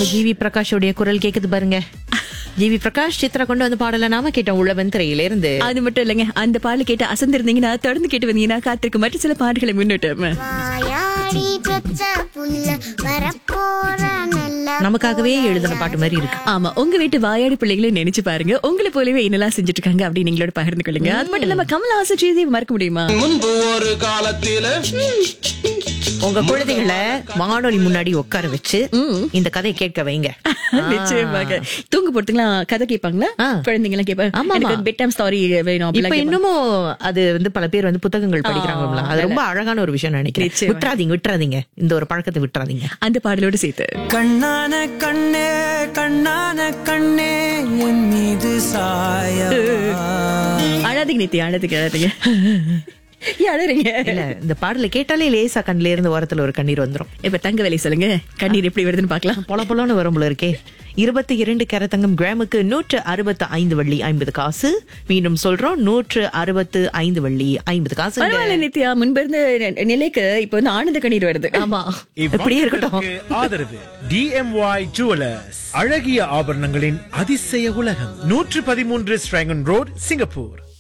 நம்ம ஜிவி பிரகாஷோடைய குரல் கேக்குது பாருங்க ஜிவி பிரகாஷ் சித்ரா கொண்டு வந்து பாடல நாம கேட்டோம் உள்ளவன் திரையில இருந்து அது மட்டும் இல்லைங்க அந்த பாடல் கேட்டு அசந்திருந்தீங்கன்னா தொடர்ந்து கேட்டு வந்தீங்கன்னா காத்திருக்க மற்ற சில பாடல்களை முன்னிட்டு வாயாடி பெற்ற புள்ள வரப்போற நல்ல நமக்காகவே எழுதின பாட்டு மாதிரி இருக்கு ஆமா உங்க வீட்டு வாயாடி பிள்ளைகளும் நினைச்சு பாருங்க உங்களை போலவே என்னெல்லாம் செஞ்சுட்டு இருக்காங்க அப்படின்னு நீங்களோட பகிர்ந்து கொள்ளுங்க அது மட்டும் இல்லாம கமலஹாசன் ஸ்ரீதேவி மறக்க முடியுமா முன்பு ஒரு காலத்தில உங்க குழந்தைகளை வானொலி முன்னாடி உட்கார வச்சு இந்த கதையை கேட்க வைங்க நிச்சயமாக தூங்க போறதுக்குலாம் கதை கேட்பாங்களா ஆ. குழந்தைங்க எல்லாம் ஆமா, கேட்பாங்க ஆமா. எனக்கு பெட் டைம் ஸ்டாரி வேணும் இப்ப அப்படிலாம் கேட்பாங்க. இன்னமும் அது வந்து பல பேர் வந்து புத்தகங்கள் படிக்கிறாங்களா அது ரொம்ப அழகான ஒரு விஷயம் நினைக்கிறேன் நிச்சயமா. விட்டுறாதீங்க விட்டுறாதீங்க இந்த ஒரு பழக்கத்தை விட்டுறாதீங்க அந்த பாடலோடு சேர்த்து கண்ணான கண்ணே கண்ணான கண்ணே என் மீது சாயவா அழாதீங்க நித்தி அழாதீங்க அழாதீங்க ஏன் அழறீங்க இல்ல இந்த பாடலை கேட்டாலே லேசா கண்ணுல இருந்து ஓரத்துல ஒரு கண்ணீர் வந்துரும் இப்ப தங்க வேலை சொல்லுங்க கண்ணீர் எப்படி வருதுன்னு பாக்கலாம் பொல பொலன்னு வரும் போல இருக்கே இருபத்தி இரண்டு கேரத்தங்கம் கிராமுக்கு நூற்று அறுபத்து ஐந்து வெள்ளி ஐம்பது காசு மீண்டும் சொல்றோம் நூற்று அறுபத்து ஐந்து வெள்ளி ஐம்பது காசு பரவாயில்ல நித்யா முன்பு இருந்த நி- நிலைக்கு இப்ப வந்து ஆனந்த கண்ணீர் வருது ஆமா இப்படியே இருக்கட்டும் இவ்வாண்டுகளுக்கு ஆதரவு டிஎம்ஒய் ஜுவலர்ஸ் அழகிய ஆபரணங்களின் அதிசய உலகம் நூற்று பதிமூன்று ஸ்ட்ராங்கன் ரோட் சிங்கப்பூர்